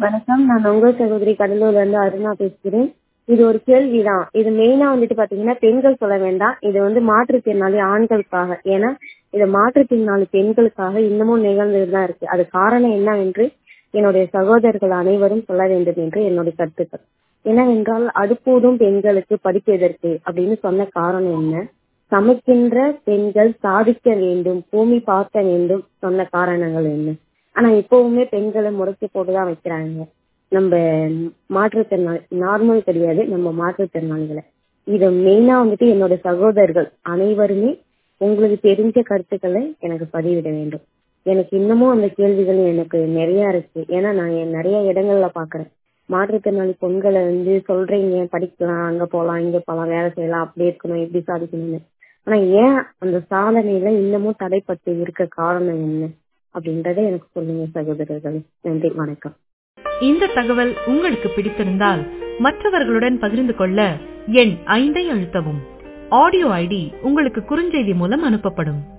வணக்கம் நான் உங்கள் சகோதரி கடலூர்ல இருந்து அருணா பேசுகிறேன் இது ஒரு கேள்விதான் இது மெயினா வந்துட்டு பாத்தீங்கன்னா பெண்கள் சொல்ல வேண்டாம் இது வந்து மாற்றுத்திறனாளி ஆண்களுக்காக ஏன்னா இது மாற்றுத்திறனாளி பெண்களுக்காக இன்னமும் நிகழ்ந்துட்டு தான் இருக்கு அது காரணம் என்னவென்று என்னுடைய சகோதரர்கள் அனைவரும் சொல்ல வேண்டும் என்று என்னுடைய கருத்துக்கள் என்னவென்றால் அடுப்பூதும் பெண்களுக்கு படிப்பு எதற்கு அப்படின்னு சொன்ன காரணம் என்ன சமைக்கின்ற பெண்கள் சாதிக்க வேண்டும் பூமி பார்க்க வேண்டும் சொன்ன காரணங்கள் என்ன ஆனா இப்பவுமே பெண்களை முறைச்சு போட்டுதான் வைக்கிறாங்க நம்ம மாற்றுத்திறனாளி நார்மல் கிடையாது நம்ம மாற்றுத்திறனாளிகளை இத மெயினா வந்துட்டு என்னோட சகோதரர்கள் அனைவருமே உங்களுக்கு தெரிஞ்ச கருத்துக்களை எனக்கு பதிவிட வேண்டும் எனக்கு இன்னமும் அந்த கேள்விகள் எனக்கு நிறைய இருக்கு ஏன்னா நான் என் நிறைய இடங்கள்ல பாக்குறேன் மாற்றுத்திறனாளி பெண்களை வந்து சொல்றீங்க படிக்கலாம் அங்க போலாம் இங்க போலாம் வேலை செய்யலாம் அப்படி இருக்கணும் இப்படி சாதிக்கணும்னு ஆனா ஏன் அந்த சாதனையில இன்னமும் தடைப்பட்டு இருக்க காரணம் என்ன அப்படின்றத எனக்கு சொல்லுங்க சகோதரர்கள் நன்றி வணக்கம் இந்த தகவல் உங்களுக்கு பிடித்திருந்தால் மற்றவர்களுடன் பகிர்ந்து கொள்ள எண் ஐந்தை அழுத்தவும் ஆடியோ ஐடி உங்களுக்கு குறுஞ்செய்தி மூலம் அனுப்பப்படும்